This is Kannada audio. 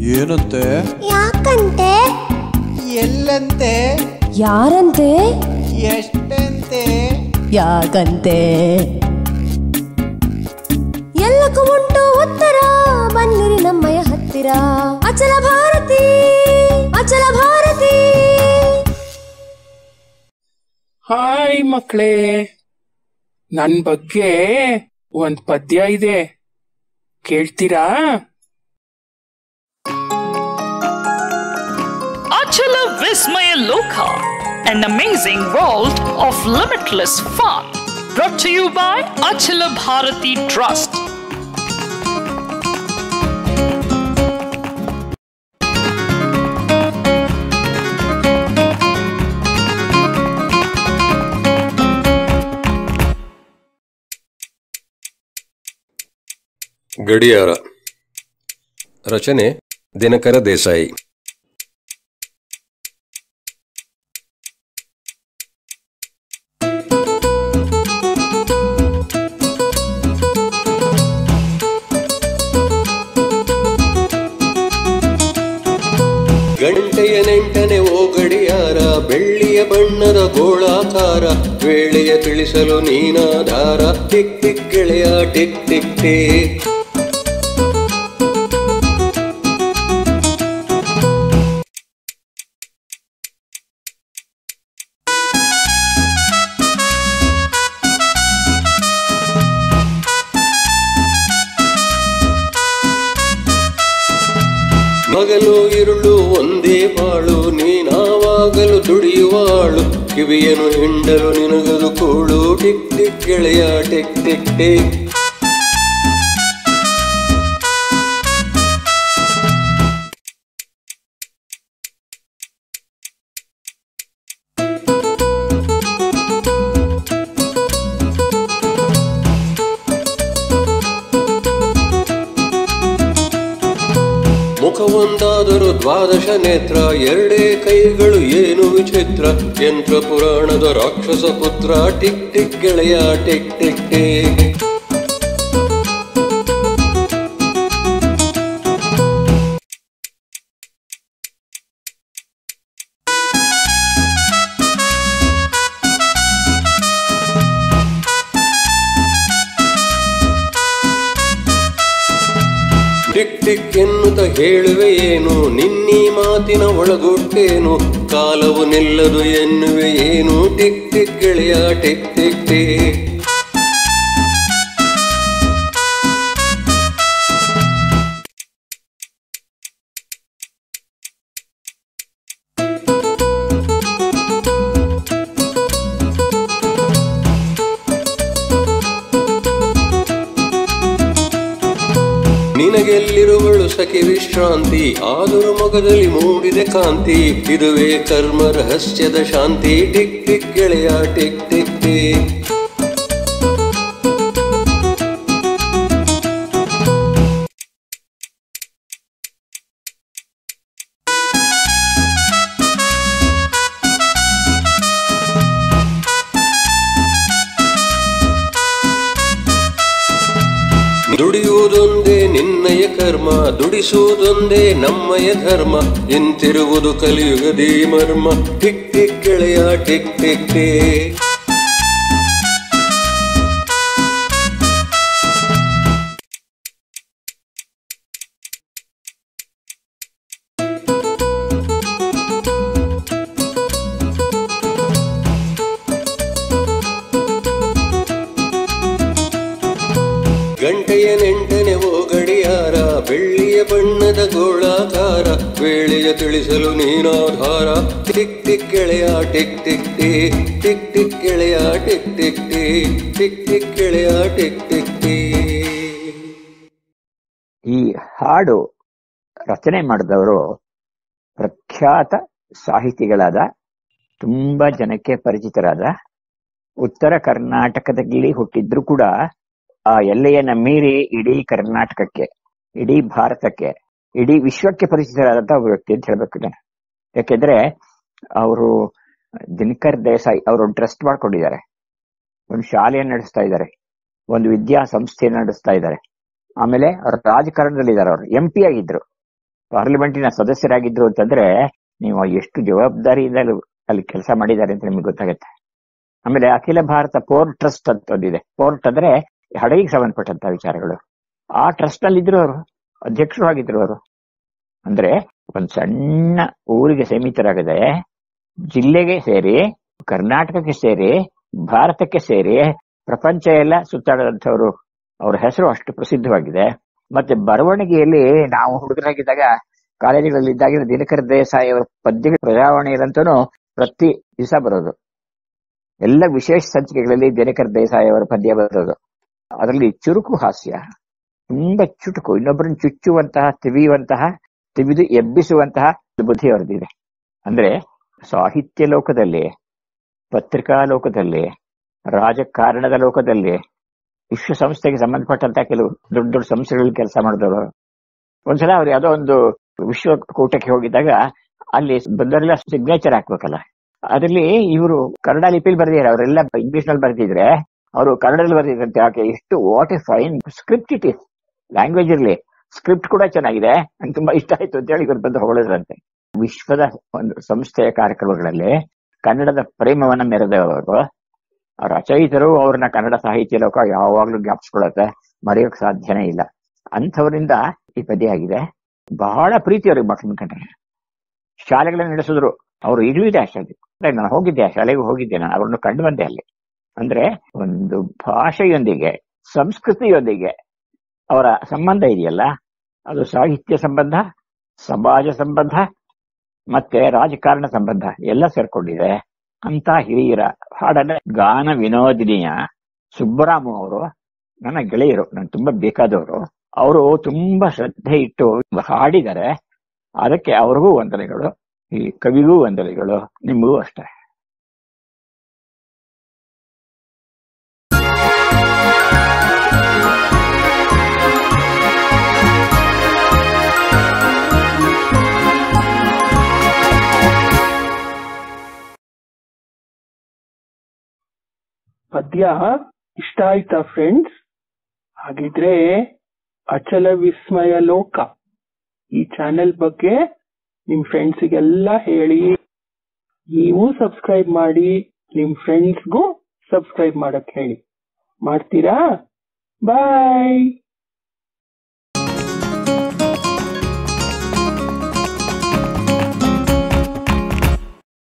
ಏನಂತೆ ಯಾಕಂತೆ ಎಲ್ಲಂತೆ ಯಾರಂತೆ ಎಷ್ಟಂತೆ ಯಾಕಂತೆ ಎಲ್ಲಕ್ಕೂ ಉಂಟು ಉತ್ತರ ಬನ್ನಿರಿ ನಮ್ಮಯ ಹತ್ತಿರ ಅಚಲ ಭಾರತಿ ಅಚಲ ಭಾರತಿ ಹಾಯ್ ಮಕ್ಕಳೇ ನನ್ ಬಗ್ಗೆ ಒಂದ್ ಪದ್ಯ ಇದೆ ಕೇಳ್ತೀರಾ Achala Vismaya Loka, an amazing world of limitless fun. Brought to you by Achala Bharati Trust. ಗಡಿಯಾರ ರಚನೆ ದಿನಕರ ದೇಸಾಯಿ ಗಂಟೆಯ ನೆಂಟನೆ ಓ ಗಡಿಯಾರ ಬೆಳ್ಳಿಯ ಬಣ್ಣದ ಗೋಳಾಕಾರ ವೇಳೆಯ ತಿಳಿಸಲು ನೀನಾಧಾರ ಟಿಕ್ ಟಿಕ್ ಗೆಳೆಯ ಟಿಕ್ ಟಿಕ್ ಟಿಕ್ ಮಗಲು ಇರುಳು ಒಂದೇ ಬಾಳು ನೀನಾವಾಗಲು ದುಡಿಯುವಾಳು ಕಿವಿಯನು ಹಿಂಡಲು ನಿನಗದು ಕೂಳು ಟಿಕ್ ಟಿಕ್ ಗೆಳೆಯ ಟಿಕ್ ಟಿಕ್ ಟಿಕ್ ಮುಖವೊಂದಾದರೂ ದ್ವಾದಶ ನೇತ್ರ ಎರಡೇ ಕೈಗಳು ಏನು ವಿಚಿತ್ರ ಯಂತ್ರ ಪುರಾಣದ ರಾಕ್ಷಸ ಪುತ್ರ ಟಿಕ್ ಟಿಕ್ ಗೆಳೆಯ tick tick tick tick tick ಎನ್ನುತ್ತ ಹೇಳುವೆ ಏನು ನಿನ್ನೀ ಮಾತಿನ ಒಳಗುಟ್ಟೇನು ಕಾಲವು ನಿಲ್ಲದು ಎನ್ನುವೆ ಏನು ಟಿಕ್ ಟಿಕ್ ಗೆಳೆಯ ಟಿಕ್ ಟಿಕ್ ಟಿಕ್ ನಿನಗೆಲ್ಲಿರುವಳು ಸಖಿ ವಿಶ್ರಾಂತಿ ಆದರೂ ಮೊಗದಲ್ಲಿ ಮೂಡಿದೆ ಕಾಂತಿ ಇದುವೇ ಕರ್ಮ ರಹಸ್ಯದ ಶಾಂತಿ ಟಿಕ್ ಟಿಕ್ ಗೆಳೆಯ ಟಿಕ್ ಟಿಕ್ ಟಿಕ್ ದುಡಿಯುವುದೊಂದೇ ನಿನ್ನಯ ಕರ್ಮ ದುಡಿಸುವುದೊಂದೇ ನಮ್ಮಯ ಧರ್ಮ ಇಂತಿರುವುದು ಕಲಿಯುಗದಿ ಮರ್ಮ ಟಿಕ್ ಟಿಕ್ ಗೆಳೆಯ ಟಿಕ್ ಟಿಕ್ ಟಿಕ್ ಗಂಟೆಯ ನೆಂಟನೆ ಓ ಗಡಿಯಾರ ಬೆಳ್ಳಿಯ ಬಣ್ಣದ ಗೋಳಾಕಾರ ವೇಳೆಯ ತಿಳಿಸಲು ನೀನಾಧಾರ ಟಿಕ್ ಟಿಕ್ ಗೆಳೆಯ tick tick tick tick tick ಗೆಳೆಯ tick tick tick tick tick ಗೆಳೆಯ ಟಿಕ್ ಟಿಕ್ ಟಿ ಈ ಹಾಡು ರಚನೆ ಮಾಡಿದವರು ಪ್ರಖ್ಯಾತ ಸಾಹಿತಿಗಳಾದ ತುಂಬಾ ಜನಕ್ಕೆ ಪರಿಚಿತರಾದ ಉತ್ತರ ಕರ್ನಾಟಕದಲ್ಲಿ ಹುಟ್ಟಿದ್ರು ಕೂಡ ಆ ಎಲ್ಲೆಯನ್ನ ಮೀರಿ ಇಡೀ ಕರ್ನಾಟಕಕ್ಕೆ ಇಡೀ ಭಾರತಕ್ಕೆ ಇಡೀ ವಿಶ್ವಕ್ಕೆ ಪರಿಚಿತರಾದಂತ ಒಬ್ಬ ವ್ಯಕ್ತಿ ಅಂತ ಹೇಳ್ಬೇಕು ನಾನು ಯಾಕೆಂದ್ರೆ ಅವರು ದಿನಕರ್ ದೇಸಾಯಿ ಅವರು ಟ್ರಸ್ಟ್ ಮಾಡ್ಕೊಂಡಿದ್ದಾರೆ ಒಂದು ಶಾಲೆಯನ್ನು ನಡೆಸ್ತಾ ಇದ್ದಾರೆ ಒಂದು ವಿದ್ಯಾ ಸಂಸ್ಥೆಯನ್ನು ನಡೆಸ್ತಾ ಇದ್ದಾರೆ ಆಮೇಲೆ ಅವ್ರು ರಾಜಕಾರಣದಲ್ಲಿ ಇದ್ದಾರೆ ಅವರು ಎಂ ಪಿ ಆಗಿದ್ರು ಪಾರ್ಲಿಮೆಂಟಿನ ಸದಸ್ಯರಾಗಿದ್ರು ಅಂತಂದ್ರೆ ನೀವು ಎಷ್ಟು ಜವಾಬ್ದಾರಿಯಿಂದ ಅಲ್ಲಿ- ಅಲ್ಲಿ ಕೆಲಸ ಮಾಡಿದ್ದಾರೆ ಅಂತ ನಿಮ್ಗೆ ಗೊತ್ತಾಗುತ್ತೆ ಆಮೇಲೆ ಅಖಿಲ ಭಾರತ ಪೋರ್ಟ್ ಟ್ರಸ್ಟ್ ಅಂತ ಒಂದಿದೆ ಪೋರ್ಟ್ ಅಂದ್ರೆ ಹಡಗಿಗೆ ಸಂಬಂಧಪಟ್ಟಂತ ವಿಚಾರಗಳು ಆ ಟ್ರಸ್ಟ್ ನಲ್ಲಿ ಇದ್ರು ಅವರು ಅಧ್ಯಕ್ಷರು ಆಗಿದ್ರು ಅವರು ಅಂದ್ರೆ ಒಂದ್ ಸಣ್ಣ ಊರಿಗೆ ಸೀಮಿತರಾಗದೆ ಜಿಲ್ಲೆಗೆ ಸೇರಿ ಕರ್ನಾಟಕಕ್ಕೆ ಸೇರಿ ಭಾರತಕ್ಕೆ ಸೇರಿ ಪ್ರಪಂಚ ಎಲ್ಲ ಸುತ್ತಾಡದಂಥವ್ರು ಅವ್ರ ಹೆಸರು ಅಷ್ಟು ಪ್ರಸಿದ್ಧವಾಗಿದೆ ಮತ್ತೆ ಬರವಣಿಗೆಯಲ್ಲಿ ನಾವು ಹುಡುಗರಾಗಿದ್ದಾಗ ಕಾಲೇಜುಗಳಲ್ಲಿ ಇದ್ದಾಗ ದಿನಕರ ದೇಸಾಯಿ ಅವರ ಪದ್ಯ ಪ್ರಜಾವಾಣಿಯಲ್ಲಂತೂ ಪ್ರತಿ ದಿವಸ ಬರೋದು ಎಲ್ಲ ವಿಶೇಷ ಸಂಚಿಕೆಗಳಲ್ಲಿ ದಿನಕರ ದೇಸಾಯಿ ಅವರ ಪದ್ಯ ಬರೋದು ಅದರಲ್ಲಿ ಚುರುಕು ಹಾಸ್ಯ ತುಂಬಾ ಚುಟುಕು ಇನ್ನೊಬ್ಬರನ್ನು ಚುಚ್ಚುವಂತಹ ತಿವಿಯುವಂತಹ ತಿವಿದು ಎಬ್ಬಿಸುವಂತಹ ಬುದ್ಧಿ ಅವರದಿದೆ ಅಂದ್ರೆ ಸಾಹಿತ್ಯ ಲೋಕದಲ್ಲಿ ಪತ್ರಿಕಾ ಲೋಕದಲ್ಲಿ ರಾಜಕಾರಣದ ಲೋಕದಲ್ಲಿ ವಿಶ್ವಸಂಸ್ಥೆಗೆ ಸಂಬಂಧಪಟ್ಟಂತ ಕೆಲವು ದೊಡ್ಡ ದೊಡ್ಡ ಸಂಸ್ಥೆಗಳಲ್ಲಿ ಕೆಲಸ ಮಾಡಿದವರು ಒಂದ್ಸಲ ಅವ್ರು ಯಾವುದೋ ಒಂದು ವಿಶ್ವಕೂಟಕ್ಕೆ ಹೋಗಿದ್ದಾಗ ಅಲ್ಲಿ ಬಂದವರೆಲ್ಲ ಸಿಗ್ನೇಚರ್ ಹಾಕ್ಬೇಕಲ್ಲ ಅದರಲ್ಲಿ ಇವರು ಕನ್ನಡ ಲಿಪಿಲಿ ಬರೆದಿದ್ದಾರೆ ಅವರೆಲ್ಲ ಇಂಗ್ಲಿಷ್ ನಲ್ಲಿ ಬರೆದಿದ್ರೆ ಅವರು ಕನ್ನಡದಲ್ಲಿ ಬರೆದಿದ್ರಂತೆ ಯಾಕೆ ಎಷ್ಟು what a fine script it is language ಇರಲಿ ಸ್ಕ್ರಿಪ್ಟ್ ಕೂಡ ಚೆನ್ನಾಗಿದೆ ನಂಗೆ ತುಂಬಾ ಇಷ್ಟ ಆಯ್ತು ಅಂತ ಹೇಳಿ ಇವರು ಬಂದು ಹೊಗಳಿದ್ರಂತೆ ವಿಶ್ವದ ಒಂದು ಸಂಸ್ಥೆಯ ಕಾರ್ಯಕ್ರಮಗಳಲ್ಲಿ ಕನ್ನಡದ ಪ್ರೇಮವನ್ನ ಮೆರೆದವರು ಆ ರಚಯಿತರು ಅವ್ರನ್ನ ಕನ್ನಡ ಸಾಹಿತ್ಯ ಲೋಕ ಯಾವಾಗ್ಲೂ ಜ್ಞಾಪಿಸ್ಕೊಳತ್ತೆ ಮರೆಯೋಕ್ ಸಾಧ್ಯನೇ ಇಲ್ಲ ಅಂಥವರಿಂದ ಈ ಪದ್ಯ ಆಗಿದೆ ಬಹಳ ಪ್ರೀತಿ ಅವ್ರಿಗೆ ಮಕ್ಕಳ ಕಂಡ್ರೆ ಶಾಲೆಗಳನ್ನ ನಡೆಸಿದ್ರು ಅವರು ಈಗಲೂ ಇದೆ ಆ ಶಾಲೆ ಅಂದ್ರೆ ನಾನು ಹೋಗಿದ್ದೆ ಆ ಶಾಲೆಗೆ ಹೋಗಿದ್ದೆ ನಾನು ಅವ್ರನ್ನು ಕಂಡು ಬಂದೆ ಅಲ್ಲಿ ಅಂದ್ರೆ ಒಂದು ಭಾಷೆಯೊಂದಿಗೆ ಸಂಸ್ಕೃತಿಯೊಂದಿಗೆ ಅವರ ಸಂಬಂಧ ಇದೆಯಲ್ಲ ಅದು ಸಾಹಿತ್ಯ ಸಂಬಂಧ ಸಮಾಜ ಸಂಬಂಧ ಮತ್ತೆ ರಾಜಕಾರಣ ಸಂಬಂಧ ಎಲ್ಲ ಸೇರ್ಕೊಂಡಿದೆ ಅಂತ ಹಿರಿಯರ ಹಾಡನ್ನ ಗಾನ ವಿನೋದಿನಿಯ ಸುಬ್ಬರಾಮು ಅವರು ನನ್ನ ಗೆಳೆಯರು ನನ್ ತುಂಬಾ ಬೇಕಾದವರು ಅವರು ತುಂಬಾ ಶ್ರದ್ಧೆ ಇಟ್ಟು ಹಾಡಿದ್ದಾರೆ ಅದಕ್ಕೆ ಅವ್ರಿಗೂ ವಂದನೆಗಳು ಈ ಕವಿಗೂ ವಂದನೆಗಳು ನಿಮಗೂ ಅಷ್ಟೇ ಪದ್ಯ ಇಷ್ಟ ಆಯ್ತಾ ಫ್ರೆಂಡ್ಸ್ ಹಾಗಿದ್ರೆ ಅಚಲ ವಿಸ್ಮಯ ಲೋಕ ಈ ಚಾನೆಲ್ ಬಗ್ಗೆ ನಿಮ್ ಫ್ರೆಂಡ್ಸಿಗೆಲ್ಲ ಹೇಳಿ ನೀವು ಸಬ್ಸ್ಕ್ರೈಬ್ ಮಾಡಿ ನಿಮ್ ಫ್ರೆಂಡ್ಸ್ಗೂ ಸಬ್ಸ್ಕ್ರೈಬ್ ಮಾಡಕ್ ಹೇಳಿ ಮಾಡ್ತೀರಾ ಬಾಯ್